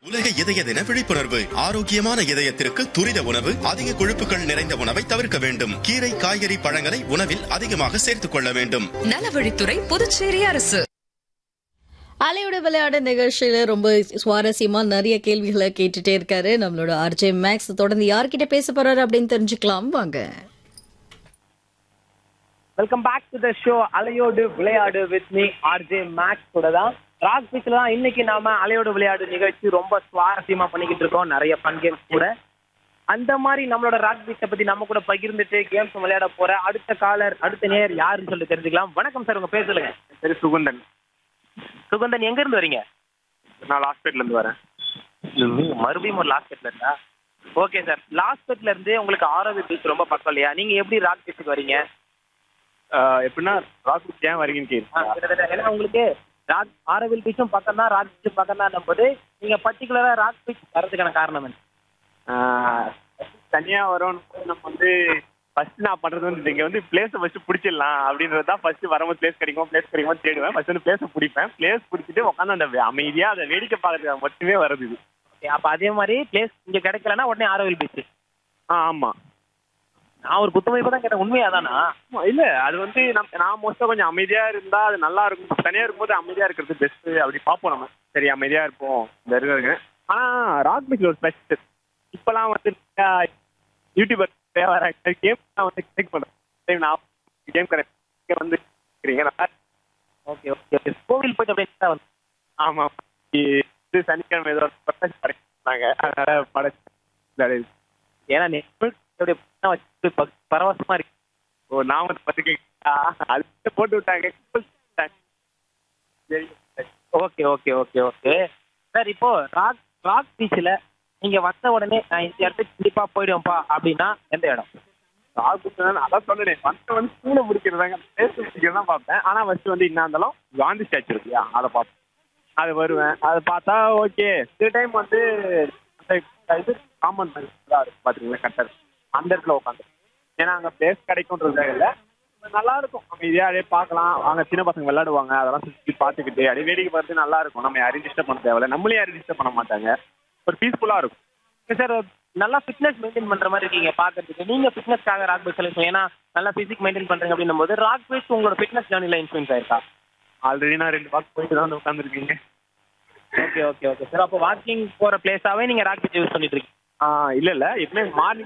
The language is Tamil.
உலக இதய தின விழிப்புணர்வு ஆரோக்கியமான இதயத்திற்கு துரித உணவு அதிக கொழுப்புகள் நிறைந்த உணவை தவிர்க்க வேண்டும் கீரை காய்கறி பழங்களை உணவில் அதிகமாக சேர்த்துக் கொள்ள வேண்டும் நலவழித்துறை புதுச்சேரி அரசு அலையோட விளையாட நிகழ்ச்சியில ரொம்ப சுவாரஸ்யமா நிறைய கேள்விகளை கேட்டுட்டே இருக்காரு நம்மளோட ஆர்ஜே மேக்ஸ் தொடர்ந்து யார்கிட்ட பேச போறாரு அப்படின்னு தெரிஞ்சுக்கலாம் வாங்க welcome back to the show அலையோடு விளையாடு வித் மீ ஆர்ஜே மேக்ஸ் கூட தான் ராக் பீச்ல தான் இன்னைக்கு நாம அலையோடு விளையாடு நிகழ்ச்சி ரொம்ப சுவாரஸ்யமா பண்ணிக்கிட்டு இருக்கோம் நிறைய ஃபன் கேம்ஸ் கூட அந்த மாதிரி நம்மளோட ராக் பீச்சை பத்தி நம்ம கூட பகிர்ந்துட்டு கேம்ஸ் விளையாட போற அடுத்த காலர் அடுத்த நேர் யாருன்னு சொல்லி தெரிஞ்சுக்கலாம் வணக்கம் சார் உங்க பேர் சொல்லுங்க சரி சுகுந்தன் சுகந்தன் எங்க இருந்து வரீங்க நான் லாஸ்பேட்ல இருந்து வரேன் மறுபடியும் ஒரு லாஸ்ட் பெட்ல இருந்தா ஓகே சார் லாஸ்ட் பெட்ல இருந்து உங்களுக்கு ஆரோவில் பீச் ரொம்ப பக்கம் இல்லையா நீங்க எப்படி ராக் பீச்சுக்கு வரீங்க ஆஹ் எப்படின்னா ராக் ஏன் வரீங்கன்னு ஆ, கேள்வி கிட்டத்தட்ட ஏன்னா உங்களுக்கு ராக் ஆரோவில் பீச்சும் பக்கம் தான் ராக் பீச்சும் பக்கம் தான் போது நீங்க பர்டிகுலரா ராக் பீச் வரதுக்கான காரணம் என்ன ஆஹ் தனியா வரோம்னு நம்ம வந்து ஃபர்ஸ்ட் நான் பண்றது வந்து இங்க வந்து பிளேஸை ஃபர்ஸ்ட் பிடிச்சிடலாம் அப்படின்றது தான் ஃபர்ஸ்ட் வரும்போது பிளேஸ் கிடைக்கும் பிளேஸ் கிடைக்கும் தேடுவேன் ஃபர்ஸ்ட் வந்து பிளேஸை பிடிப்பேன் பிளேஸ் பிடிச்சிட்டு உட்காந்து அந்த அமைதியா அதை வேடிக்கை பார்க்கறதுக்கு மட்டுமே வருது இது Okay, அப்ப அதே மாதிரி பிளேஸ் இங்க கிடைக்கலன்னா உடனே ஆரோவில் பீச் ஆ ஆமா நான் ஒரு புத்துமைப்பு தான் கேட்டேன் உண்மையா தானா ஆமா, இல்ல அது வந்து நம்ம நான் மோஸ்டா கொஞ்சம் அமைதியா இருந்தா அது நல்லா இருக்கும் தனியா இருக்கும்போது அமைதியா இருக்கிறது பெஸ்ட் அப்படி பார்ப்போம் நம்ம சரி அமைதியா இருப்போம் இந்த இருக்கிறது ஆனா ராக் பீச்ல ஒரு ஸ்பெஷல் இப்பெல்லாம் வந்து நிறைய யூடியூபர் வர கேம் நான் வந்து கிளிக் பண்றேன் நான் கேம் கரெக்ட் வந்து இருக்கிறீங்க நல்லா ஓகே ஓகே ஓகே கோவில் போயிட்டு அப்படியே வந்து ஆமா இது சனிக்கிழமை ஏதோ பட்டாசு படைச்சாங்க அதனால படைச்சு ஏன்னா நீ அப்படியே பணம் வச்சுட்டு ப- பரவசமா இருக்கு ஓ நாம பத்தி அது போட்டு விட்டாங்க சரி okay okay okay okay sir இப்போ ராக் ராக் பீச்ல நீங்க வந்த உடனே நான் இந்த இடத்துக்கு கண்டிப்பா போயிடுவேன்ப்பா அப்படின்னா எந்த இடம் ஆபீஸ்ல அதான் சொன்னேன் ஃபர்ஸ்ட் வந்து ஸ்கூலை முடிக்கிறதாங்க பேச முடிக்கிறது தான் பார்ப்பேன் ஆனா ஃபர்ஸ்ட் வந்து என்ன இருந்தாலும் காந்தி ஸ்டாச்சு இருக்கு இல்லையா அதை பார்ப்பேன் அது வருவேன் அதை பார்த்தா ஓகே சில டைம் வந்து அந்த இது காமன் தான் இருக்கு பாத்துருங்களேன் கட்டர் அந்த இடத்துல உட்காந்து ஏன்னா அங்க பிளேஸ் கிடைக்கும்ன்றதுக்காக இல்லை நல்லா இருக்கும் அமைதியா அப்படியே பார்க்கலாம் அங்க சின்ன பசங்க விளையாடுவாங்க அதெல்லாம் சுற்றி பார்த்துக்கிட்டு அப்படியே வேடிக்கை பார்த்து நல்லா இருக்கும் நம்ம யாரையும் டிஸ்டர்ப் பண்ண தேவையில்ல நம்மளே யாரும் டிஸ்டர்ப் பண்ண மாட்டாங்க ஒரு பீஸ்ஃபுல்லா இருக்கும் சார் நல்லா ஃபிட்னஸ் மெயின்டைன் பண்ற மாதிரி இருக்கீங்க பாக்குறதுக்கு நீங்க ஃபிட்னஸ்க்காக ராக் பீச் செலக்ட் ஏன்னா நல்லா பிசிக் மெயின்டைன் பண்றீங்க அப்படின்னும் போது ராக் பீச் உங்களோட ஃபிட்னஸ் ஜேர்னில இன்ஃபுளுன்ஸ் ஆயிருக்கா ஆல்ரெடி நான் ரெண்டு வாக்கு போயிட்டு தான் உட்காந்துருக்கீங்க ஓகே ஓகே ஓகே சார் அப்போ வாக்கிங் போற பிளேஸாவே நீங்க ராக் பீச் யூஸ் பண்ணிட்டு இருக்கீங்க ஆ இல்ல இல்ல எப்பவுமே மார்னிங்